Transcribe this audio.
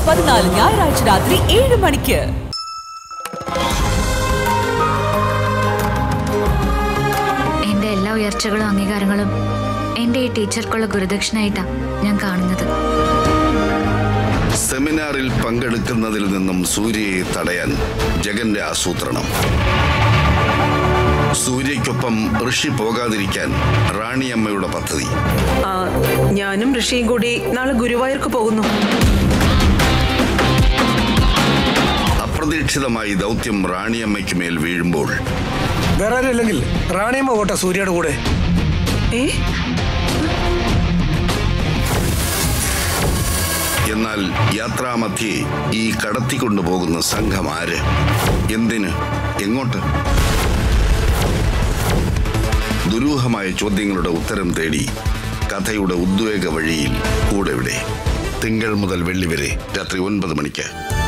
പതിനാല് ഞായറാഴ്ച രാത്രി ഏഴ് മണിക്ക് എന്റെ എല്ലാ ഉയർച്ചകളും അംഗീകാരങ്ങളും എന്റെ ഈ ടീച്ചർക്കുള്ള ഗുരുദക്ഷിണയായിട്ടാ ഞാൻ കാണുന്നത് സെമിനാറിൽ പങ്കെടുക്കുന്നതിൽ നിന്നും സൂര്യയെ തടയാൻ ജഗന്റെ ആസൂത്രണം സൂര്യയ്ക്കൊപ്പം ഋഷി പോകാതിരിക്കാൻ റാണിയമ്മയുടെ പദ്ധതി ആ, ഞാനും ഋഷിയും കൂടി നാളെ ഗുരുവായൂർക്ക് പോകുന്നു അപ്രതീക്ഷിതമായി ദൗത്യം റാണിയമ്മയ്ക്ക് മേൽ വീഴുമ്പോൾ വേറെ ആരും ഇല്ലെങ്കിൽ റാണിയമ്മ പോട്ടെ സൂര്യയുടെ കൂടെ ഏ എന്നാൽ യാത്രാമധ്യേ ഈ കടത്തിക്കൊണ്ടുപോകുന്ന സംഘം ആര് എന്തിന് എങ്ങോട്ട് ദുരൂഹമായ ചോദ്യങ്ങളുടെ ഉത്തരം തേടി കഥയുടെ ഉദ്വേഗ വഴിയിൽ കൂടെ ഇവിടെ തിങ്കൾ മുതൽ വെള്ളി വരെ രാത്രി ഒൻപത് മണിക്ക്